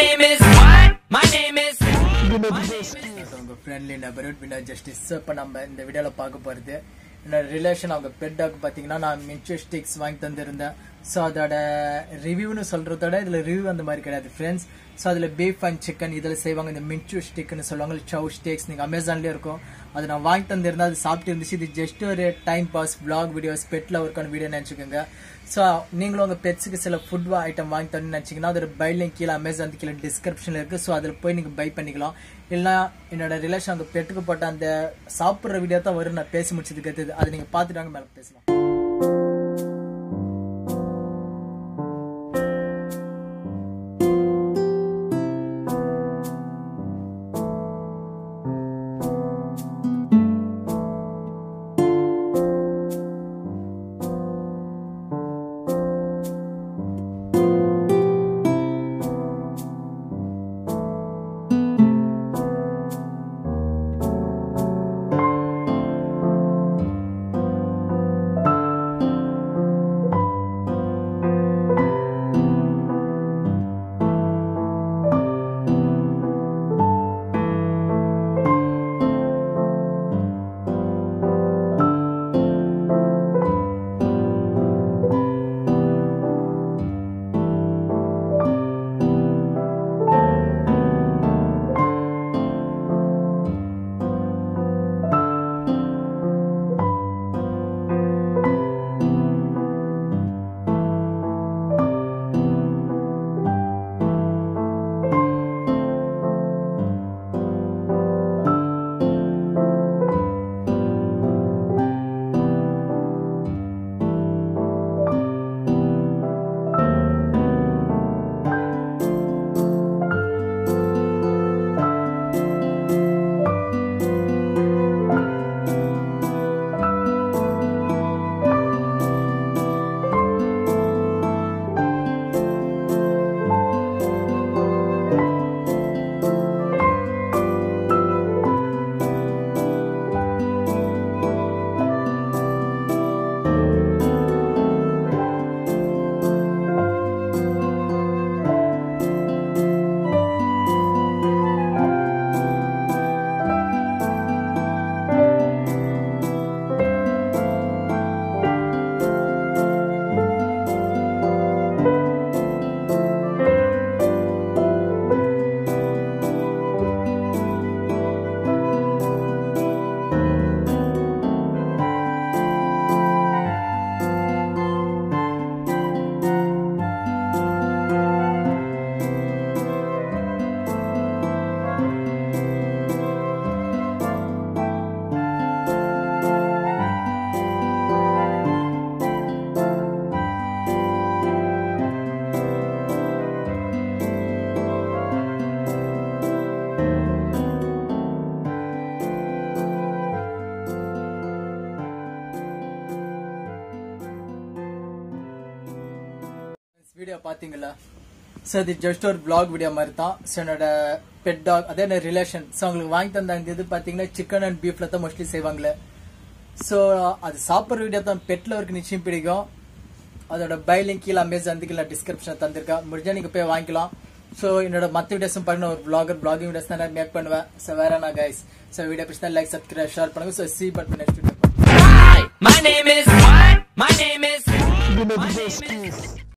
name is what? My name is. உங்க friendly நபர் வினர் ஜஸ்டிஸ் இப்போ நம்ம இந்த வீடியோவில் பார்க்க போகிறது என்னோட ரிலேஷன் அவங்க பெட் டாக் பார்த்தீங்கன்னா நான் மின்ச்சு ஸ்டிக்ஸ் வாங்கி தந்திருந்தேன் ஸோ அதோட ரிவ்யூன்னு சொல்கிறதோட இதில் ரிவ்யூ அந்த மாதிரி கிடையாது ஃப்ரெண்ட்ஸ் ஸோ அதில் பீஃப் அண்ட் சிக்கன் இதில் செய்வாங்க இந்த மின்ச்சு ஸ்டிக்னு சொல்லுவாங்க சவ் ஸ்டேக்ஸ் நீங்கள் அமேசான்லேயே இருக்கும் அது நான் வாங்கி தந்திருந்தேன் அது சாப்பிட்டு இருந்துச்சு இது ஜஸ்ட் ஒரு டைம் பாஸ் vlog வீடியோஸ் பெட்டில் ஒர்க்கான வீடியோ நினச்சிக்கோங்க ஸோ நீங்களும் உங்கள் பெட்ஸுக்கு சில ஃபுட் ஐட்டம் வாங்கி தரணும்னு நினச்சிங்கன்னா அதோட பை லிங்க் கீழே அமேசான் கீழே டிஸ்கிரிப்ஷனில் இருக்குது ஸோ அதில் போய் நீங்கள் பை பண்ணிக்கலாம் இல்லைனா என்னோட ரிலேஷன் அவங்க பெட்டுக்கு போட்ட அந்த சாப்பிட்ற வீடியோ தான் வரும் நான் பேசி முடிச்சதுக்கு அடுத்தது அதை நீங்கள் பார்த்துட்டு வாங்க மேலே பேசலாம் வீடியோ பார்த்தீங்களா ஸோ இது ஜஸ்ட் ஒரு vlog வீடியோ மாதிரி தான் ஸோ என்னோட பெட் டாக் அதே என்ன ரிலேஷன் ஸோ அவங்களுக்கு வாங்கி தந்த இந்த இது பார்த்தீங்கன்னா சிக்கன் அண்ட் பீஃப்ல தான் மோஸ்ட்லி செய்வாங்களே ஸோ அது சாப்பிட்ற வீடியோ தான் பெட்டில் அவருக்கு நிச்சயம் பிடிக்கும் அதோட பை லிங்க் கீழே அமேசான் கீழே டிஸ்கிரிப்ஷன் தந்திருக்கேன் முடிஞ்சா நீங்கள் போய் வாங்கிக்கலாம் ஸோ என்னோட மற்ற வீடியோஸும் பாருங்க ஒரு vlogger vlogging வீடியோஸ் தான் நான் மேக் பண்ணுவேன் ஸோ வேற என்ன கைஸ் ஸோ வீடியோ பிடிச்சா லைக் சப்ஸ்கிரைப் ஷேர் பண்ணுங்க so see but next video Hi, my name is what? My name is. My name is.